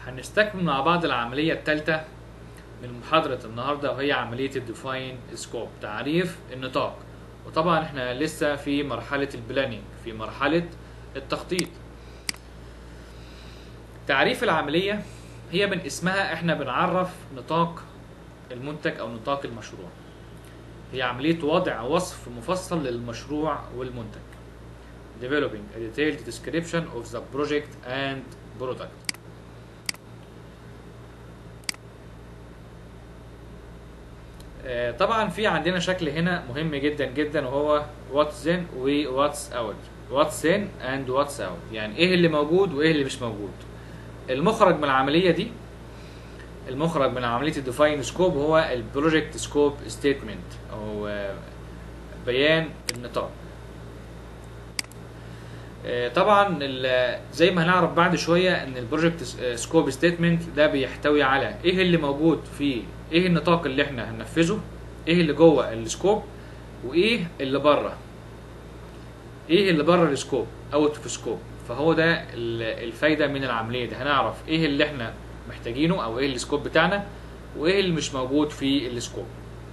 هنستكمل مع بعض العملية الثالثة من محاضرة النهاردة وهي عملية الديفاين سكوب تعريف النطاق وطبعا احنا لسه في مرحلة البلاننج في مرحلة التخطيط تعريف العملية هي من اسمها احنا بنعرف نطاق المنتج او نطاق المشروع هي عملية وضع وصف مفصل للمشروع والمنتج developing a detailed description of the project and product آه، طبعا في عندنا شكل هنا مهم جدا جدا وهو what's in و what's out what's in and what's out يعني ايه اللي موجود وايه اللي مش موجود المخرج من العملية دي المخرج من عملية الديفاين سكوب هو البروجكت سكوب ستيتمنت او آه، بيان النطاق آه، طبعا ال- زي ما هنعرف بعد شويه ان البروجكت سكوب ستيتمنت ده بيحتوي على ايه اللي موجود في ايه النطاق اللي احنا هننفذه ايه اللي جوه السكوب وايه اللي بره ايه اللي بره السكوب اوت اوف سكوب فهو ده ال- الفايده من العمليه دي هنعرف ايه اللي احنا محتاجينه او ايه السكوب بتاعنا وايه اللي مش موجود في السكوب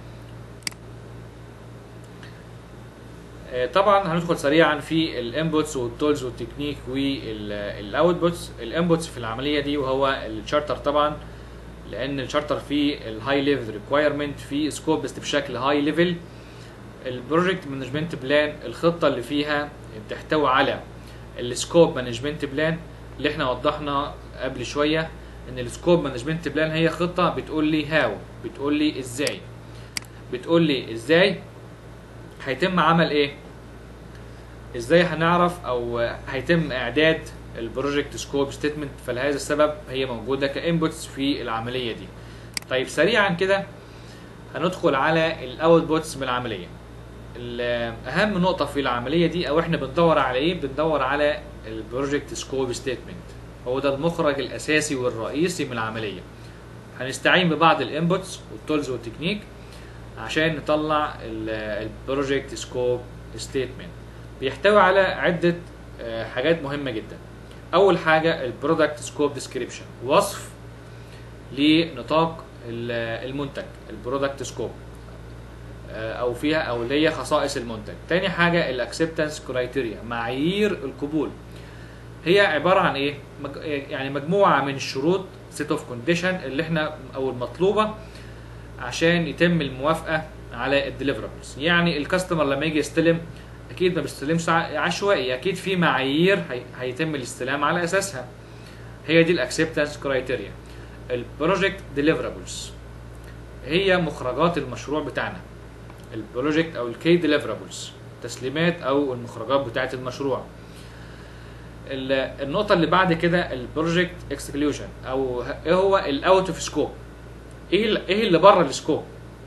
آه، طبعا هندخل سريعا في الانبوتس والتولز والتكنيك والاوتبوتس الانبوتس في العمليه دي وهو الشارتر طبعا لان الشارتر فيه الهاي ليفل ريكوايرمنت فيه سكوب بس بشكل هاي ليفل البروجكت مانجمنت بلان الخطه اللي فيها بتحتوي على السكوب مانجمنت بلان اللي احنا وضحنا قبل شويه ان السكوب مانجمنت بلان هي خطه بتقول لي هاو بتقول لي ازاي بتقول لي ازاي هيتم عمل ايه ازاي هنعرف او هيتم اعداد البروجكت سكوب ستيتمنت فلهذا السبب هي موجوده كانبوتس في العمليه دي طيب سريعا كده هندخل على الاوتبوتس من العمليه ال- اهم نقطه في العمليه دي او احنا بندور على ايه بندور على البروجكت سكوب ستيتمنت هو ده المخرج الاساسي والرئيسي من العمليه هنستعين ببعض الانبوتس والتولز والتكنيك عشان نطلع البروجكت سكوب ستيتمنت بيحتوي على عده آه، حاجات مهمه جدا اول حاجه البرودكت سكوب ديسكريبشن وصف لنطاق ال- المنتج البرودكت سكوب او فيها او اللي هي خصائص المنتج تاني حاجه الاكسبتنس كرايتيريا معايير القبول هي عباره عن ايه مج- يعني مجموعه من الشروط سيت اوف كونديشن اللي احنا او المطلوبه عشان يتم الموافقه على الديليفربلز يعني الكاستمر لما يجي يستلم اكيد ما بيستلمش ع- عشوائي اكيد في معايير هي- هيتم الاستلام على اساسها هي دي الاكسبتنس كرايتيريا البروجكت ديليفربلز هي مخرجات المشروع بتاعنا البروجكت او الكي ديليفربلز تسليمات او المخرجات بتاعه المشروع ال- النقطه اللي بعد كده البروجكت اكسكلوجن او ه- ايه هو الاوت اوف سكوب ايه ال- ايه اللي بره السكوب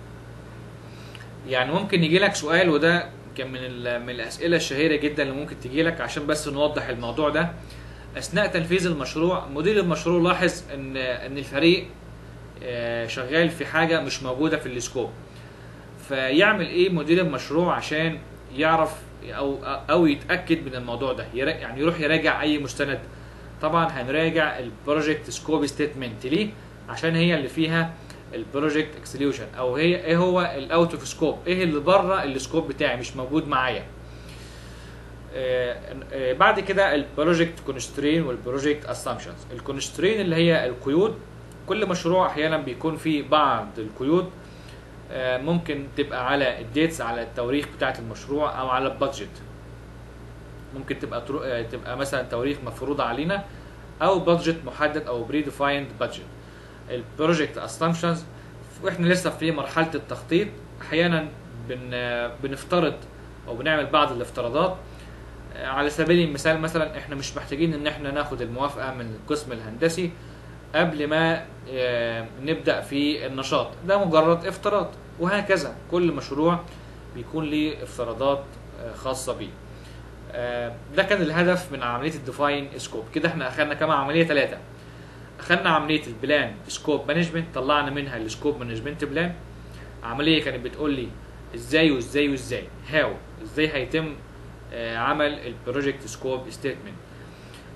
يعني ممكن يجي لك سؤال وده كان من ال- من الاسئله الشهيره جدا اللي ممكن تجي لك عشان بس نوضح الموضوع ده اثناء تنفيذ المشروع مدير المشروع لاحظ ان ان الفريق آه، شغال في حاجه مش موجوده في السكوب فيعمل ايه مدير المشروع عشان يعرف او او يتاكد من الموضوع ده يرا- يعني يروح يراجع اي مستند طبعا هنراجع البروجكت سكوب ستيتمنت ليه عشان هي اللي فيها البروجكت اكسليوشن او هي ايه هو الاوت اوف سكوب ايه اللي بره السكوب بتاعي مش موجود معايا آه، آه، بعد كده البروجكت كونسترين والبروجكت اسامبشنز الكونسترين اللي هي القيود كل مشروع احيانا بيكون فيه بعض القيود آه، ممكن تبقى على الديتس على التواريخ بتاعه المشروع او على البادجت ممكن تبقى ترو- آه، تبقى مثلا تواريخ مفروضه علينا او بادجت محدد او بري ديفايند بادجت البروجكت اسامبشنز واحنا لسه في مرحله التخطيط احيانا بن آه، بنفترض او بنعمل بعض الافتراضات آه، على سبيل المثال مثلا احنا مش محتاجين ان احنا ناخد الموافقه من القسم الهندسي قبل ما آه، نبدا في النشاط ده مجرد افتراض وهكذا كل مشروع بيكون ليه افتراضات آه، خاصه بيه آه، ده كان الهدف من عمليه الديفاين سكوب كده احنا اخدنا كمان عمليه ثلاثه اخدنا عمليه البلان سكوب مانجمنت طلعنا منها السكوب مانجمنت بلان عمليه كانت بتقول لي ازاي وازاي وازاي هاو ازاي هيتم آه، عمل البروجكت سكوب ستيتمنت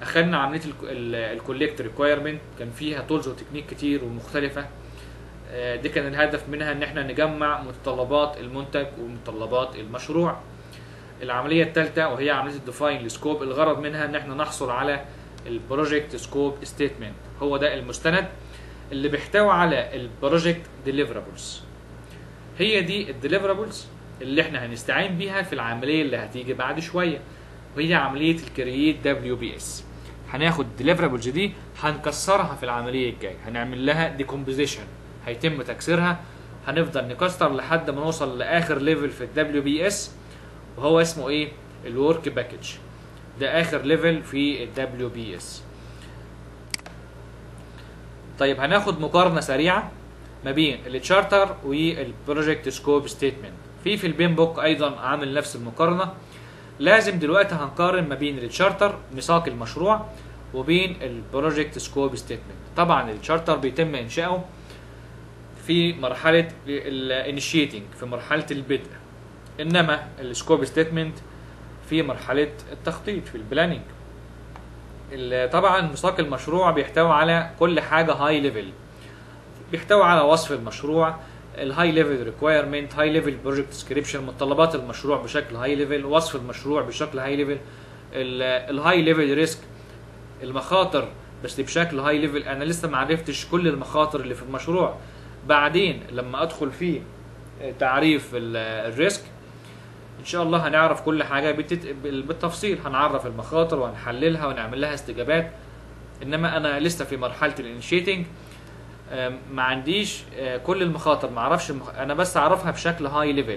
اخدنا عمليه الكوليكت ريكويرمنت كان فيها تولز وتكنيك كتير ومختلفه آه، دي كان الهدف منها ان احنا نجمع متطلبات المنتج ومتطلبات المشروع العمليه الثالثه وهي عمليه الديفاين السكوب الغرض منها ان احنا نحصل على البروجكت سكوب ستيتمنت هو ده المستند اللي بيحتوي على البروجكت ديليفرابلز هي دي الديليفرابلز اللي احنا هنستعين بيها في العمليه اللي هتيجي بعد شويه وهي عمليه الكرييت دبليو بي اس هناخد الديليفرابلز دي هنكسرها في العمليه الجايه هنعمل لها ديكومبوزيشن هيتم تكسيرها هنفضل نكسر لحد ما نوصل لاخر ليفل في الدبليو بي اس وهو اسمه ايه الورك باكج ده اخر ليفل في الدبليو بي اس طيب هناخد مقارنه سريعه ما بين التشارتر والبروجكت سكوب ستيتمنت في في البين بوك ايضا عامل نفس المقارنه لازم دلوقتي هنقارن ما بين التشارتر ميثاق المشروع وبين البروجكت سكوب ستيتمنت طبعا التشارتر بيتم انشائه في مرحله الانيشيتنج في مرحله البدء انما السكوب ستيتمنت في مرحله التخطيط في البلاننج ال- طبعا ميثاق المشروع بيحتوي على كل حاجه هاي ليفل بيحتوي على وصف المشروع الهاي ليفل ريكويرمنت هاي ليفل بروجكت ديسكريبشن متطلبات المشروع بشكل هاي ليفل وصف المشروع بشكل هاي ليفل الهاي ليفل ريسك المخاطر بس بشكل هاي ليفل انا لسه ما عرفتش كل المخاطر اللي في المشروع بعدين لما ادخل في تعريف ال- الريسك ان شاء الله هنعرف كل حاجه بالتت- بالتفصيل هنعرف المخاطر وهنحللها ونعمل لها استجابات انما انا لسه في مرحله الانشيتنج ما عنديش آه، كل المخاطر ما اعرفش المخ... انا بس اعرفها بشكل هاي ليفل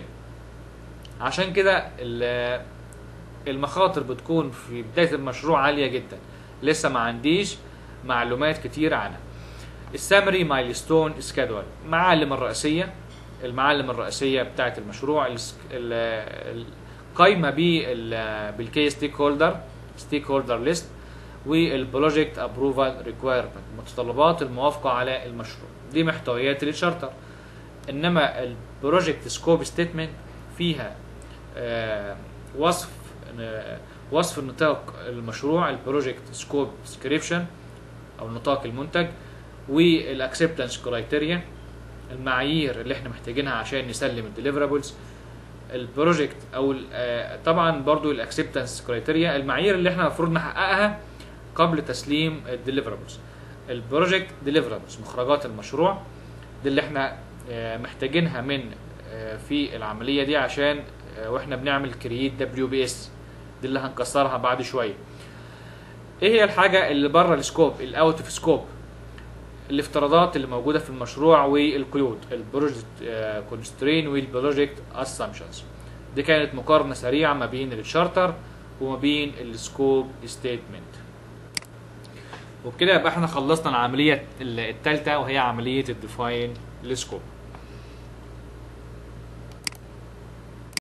عشان كده ال- المخاطر بتكون في بدايه المشروع عاليه جدا لسه ما عنديش معلومات كتير عنها السامري مايلستون سكادول معالم الرئيسيه المعالم الرئيسيه بتاعه المشروع الس- ال- القايمه بال- بالكي ستيك هولدر ستيك هولدر ليست والبروجكت ابروفال ريكويرمنت متطلبات الموافقه على المشروع دي محتويات الشارتر انما البروجكت سكوب ستيتمنت فيها آه، وصف آه، وصف نطاق المشروع البروجكت سكوب ديسكريبشن او نطاق المنتج والاكسبتنس كرايتيريا المعايير اللي احنا محتاجينها عشان نسلم الديليفرابلز البروجكت او ال- آه، طبعا برضو الاكسبتنس كرايتيريا المعايير اللي احنا المفروض نحققها قبل تسليم الديليفرابلز البروجكت ديليفرابلز مخرجات المشروع دي اللي احنا آه، محتاجينها من آه، في العمليه دي عشان آه، واحنا بنعمل كرييت دبليو بي اس دي اللي هنكسرها بعد شويه ايه هي الحاجه اللي بره السكوب الاوت اوف سكوب الافتراضات اللي موجوده في المشروع والقيود البروجكت كونسترين والبروجكت اسامبشنز دي كانت مقارنه سريعه ما بين الشارتر وما بين السكوب ستيتمنت وبكده يبقى احنا خلصنا العمليه الثالثه وهي عمليه الديفاين السكوب